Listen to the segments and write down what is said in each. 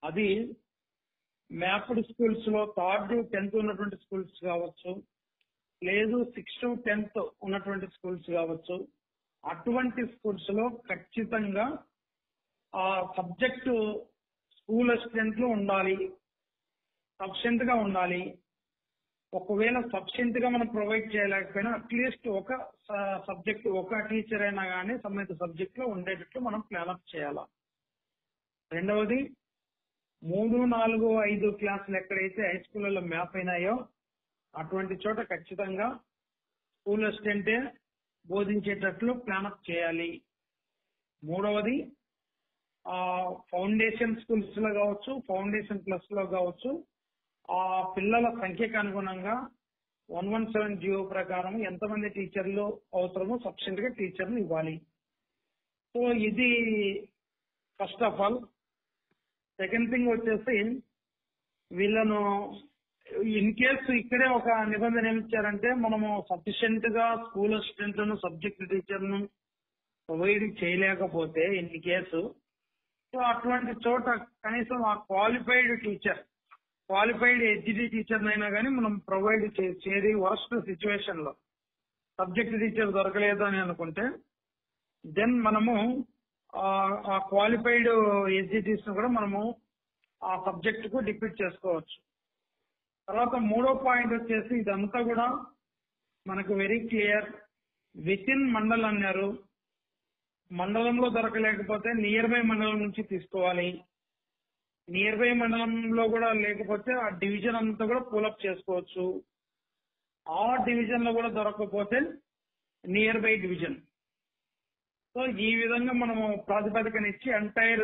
అది mapped schools లో third tenth ఉన్నటువంటి స్కూల్స్ కావచ్చు లేదు సిక్స్త్ టెన్త్ ఉన్నటువంటి స్కూల్స్ కావచ్చు అటువంటి స్కూల్స్ లో ఖచ్చితంగా ఆ సబ్జెక్టు స్కూల్ అసిస్టెంట్లు ఉండాలి సఫిషియెంట్ గా ఉండాలి ఒకవేళ సఫిషియెంట్ గా మనం ప్రొవైడ్ చేయలేకపోయినా అట్లీస్ట్ ఒక సబ్జెక్ట్ ఒక టీచర్ అయినా కానీ సంబంధిత సబ్జెక్ట్ లో ఉండేటట్లు మనం ప్లాన్ అప్ చేయాలి రెండవది మూడు నాలుగు ఐదు క్లాసులు ఎక్కడైతే హై స్కూళ్ళలో మ్యాప్ అయినాయో అటువంటి చోట ఖచ్చితంగా స్కూల్ అసిస్టెంటే బోధించేటట్లు ప్లాన్ అప్ చేయాలి మూడవది ఆ ఫౌండేషన్ స్కూల్స్ లో కావచ్చు ఫౌండేషన్ ప్లస్ లో కావచ్చు ఆ పిల్లల సంఖ్యకు అనుగుణంగా వన్ వన్ సెవెన్ జియో ప్రకారం ఎంతమంది టీచర్లు అవసరమో సఫిషియెంట్ గా టీచర్లు ఇవ్వాలి సో ఇది first of all second thing వచ్చేసి వీళ్ళను ఇన్ కేసు ఇక్కడే ఒక నిబంధన ఏమి ఇచ్చారంటే మనము సఫిషియెంట్ గా స్కూల్ అసిస్టెంట్లను సబ్జెక్ట్ టీచర్ను ప్రొవైడ్ చేయలేకపోతే ఇన్ కేసు సో అటువంటి చోట కనీసం ఆ qualified teacher qualified HD teacher అయినా కానీ మనం ప్రొవైడ్ చేసేది వర్స్ట్ సిచ్యువేషన్ లో సబ్జెక్ట్ టీచర్ దొరకలేదు అని అనుకుంటే దెన్ మనము ఆ క్వాలిఫైడ్ హెచ్డిటీస్ కూడా మనము ఆ సబ్జెక్ట్ కు డిప్యూట్ చేసుకోవచ్చు తర్వాత మూడో పాయింట్ వచ్చేసి ఇదంతా కూడా మనకు very clear within mandal అన్నారు మండలంలో దొరకలేకపోతే నియర్ బై మండలం నుంచి తీసుకోవాలి నియర్ బై మండలంలో కూడా లేకపోతే ఆ డివిజన్ అంతా కూడా పూలప్ చేసుకోవచ్చు ఆ డివిజన్ లో కూడా దొరకకపోతే నియర్ బై డివిజన్ సో ఈ విధంగా మనము ప్రాతిపదికనిచ్చి ఎంటైర్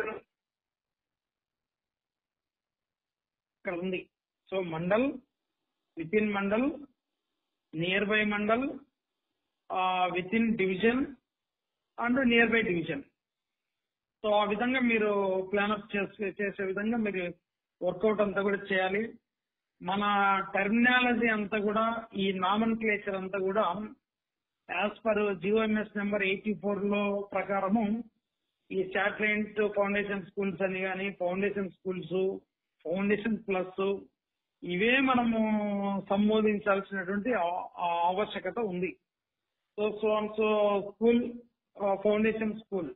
ఇక్కడ ఉంది so mandal within mandal nearby mandal within division and nearby division so ఆ విధంగా మీరు ప్లాన్ అప్ చేసే చేసే విధంగా మీరు వర్కౌట్ అంతా కూడా చేయాలి మన టెర్మినాలజీ అంతా కూడా ఈ నామన్ క్లేచర్ అంతా కూడా as per GOMS number eighty four లో ప్రకారము ఈ శాటిలైట్ ఫౌండేషన్ స్కూల్స్ అని కానీ ఫౌండేషన్ స్కూల్స్ ఫౌండేషన్ ప్లస్ ఇవే మనము సంబోధించాల్సినటువంటి ఆ- ఆ ఆవశ్యకత ఉంది so so and so school foundation school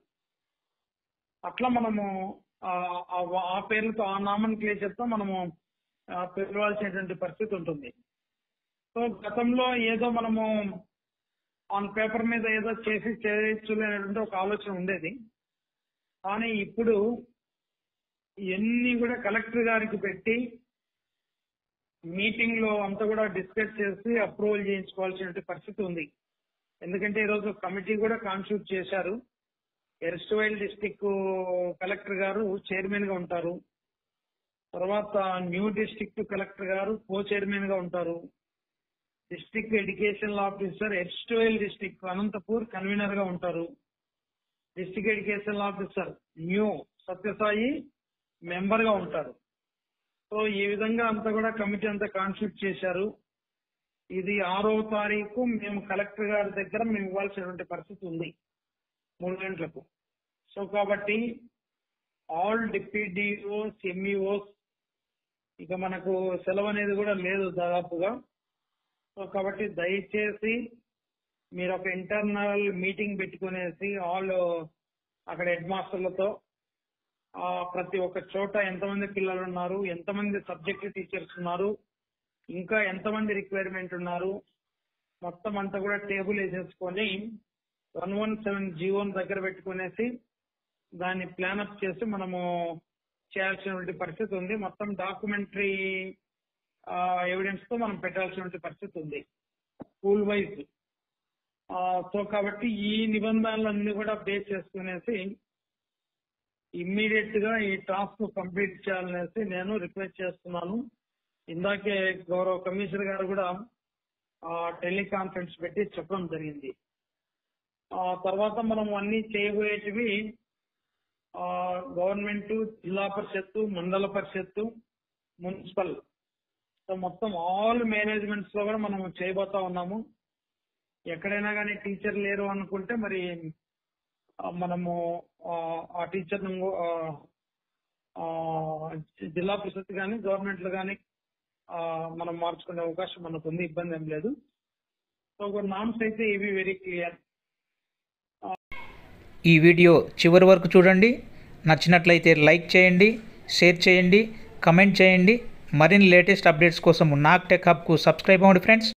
అట్లా మనము ఆ ఆ- ఆ పేర్లతో ఆ నామన్ తో మనము ఆ, పిలవాల్సినటువంటి పరిస్థితి ఉంటుంది సో గతంలో ఏదో మనము ఆన్ పేపర్ మీద ఏదో చేసి చేయొచ్చు అనేటువంటి ఒక ఆలోచన ఉండేది కానీ ఇప్పుడు ఇవన్నీ కూడా కలెక్టర్ గారికి పెట్టి మీటింగ్ లో అంతా కూడా డిస్కస్ చేసి అప్రూవల్ చేయించుకోవాల్సిన పరిస్థితి ఉంది ఎందుకంటే ఈరోజు కమిటీ కూడా కాన్స్టిట్యూట్ చేశారు ఎర్స్టవైల్ డిస్టిక్ కలెక్టర్ గారు చైర్మన్ గా ఉంటారు తర్వాత న్యూ డిస్టిక్ కలెక్టర్ గారు కో చైర్మన్ గా ఉంటారు district education officer erstwhile district Anantapur convener గా ఉంటారు district education officer new Satyasai member గా ఉంటారు సో ఈ విధంగా అంతా కూడా కమిటీ అంతా కాన్స్టిట్యూట్ చేశారు ఇది ఆరో తారీఖు మేము కలెక్టర్ గారి దగ్గర మేము ఇవ్వాల్సినటువంటి పరిస్థితి ఉంది మూడు గంటలకు సో కాబట్టి ఆల్ డిప్యూటీఓస్ ఎంఈఓస్ ఇక మనకు సెలవు అనేది కూడా లేదు దాదాపుగా సో కాబట్టి దయచేసి మీరు ఒక ఇంటర్నల్ మీటింగ్ పెట్టుకునేసి ఆల్ అక్కడ హెడ్ మాస్టర్లతో ఆ, ప్రతి ఒక్క చోట ఎంతమంది పిల్లలు ఉన్నారు ఎంతమంది సబ్జెక్ట్ టీచర్స్ ఉన్నారు ఇంకా ఎంతమంది రిక్వైర్మెంట్ ఉన్నారు మొత్తం అంతా కూడా టేబుల్ వేసేసుకొని వన్ వన్ సెవెన్ జీవోన్ దగ్గర పెట్టుకునేసి దాన్ని ప్లాన్ అప్ చేసి మనము చేయాల్సినటువంటి పరిస్థితి ఉంది మొత్తం డాక్యుమెంటరీ ఎవిడెన్స్ తో మనం పెట్టాల్సినటువంటి పరిస్థితి ఉంది స్కూల్ వైజ్ సో కాబట్టి ఈ నిబంధనలన్నీ కూడా బేస్ చేసుకునేసి ఇమ్మీడియట్ గా ఈ టాస్క్ కంప్లీట్ చేయాలనేసి నేను రిక్వెస్ట్ చేస్తున్నాను ఇందాకే గౌరవ కమిషనర్ గారు కూడా టెలికాన్ఫరెన్స్ పెట్టి చెప్పడం జరిగింది ఆ తర్వాత మనం అన్ని చేయబోయేటివి గవర్నమెంట్ జిల్లా పరిషత్తు మండల పరిషత్తు మున్సిపల్ సో మొత్తం ఆల్ మేనేజ్మెంట్స్ లో కూడా మనం చేయబోతా ఉన్నాము ఎక్కడైనా కానీ టీచర్ లేరు అనుకుంటే మరి ఆ, మనము ఆ, ఆ టీచర్ ఆ, జిల్లా పరిషత్ కానీ గవర్నమెంట్లు కానీ మనం మార్చుకునే అవకాశం మనకు ఉంది ఇబ్బంది ఏం లేదు సో నామ్స్ అయితే ఇవి వెరీ క్లియర్ ఈ వీడియో చివరి వరకు చూడండి నచ్చినట్లయితే లైక్ చేయండి షేర్ చేయండి కమెంట్ చేయండి మరిన్ని లేటెస్ట్ అప్డేట్స్ కోసం నాక్ టెక్ హబ్కు సబ్స్క్రైబ్ అవ్వండి ఫ్రెండ్స్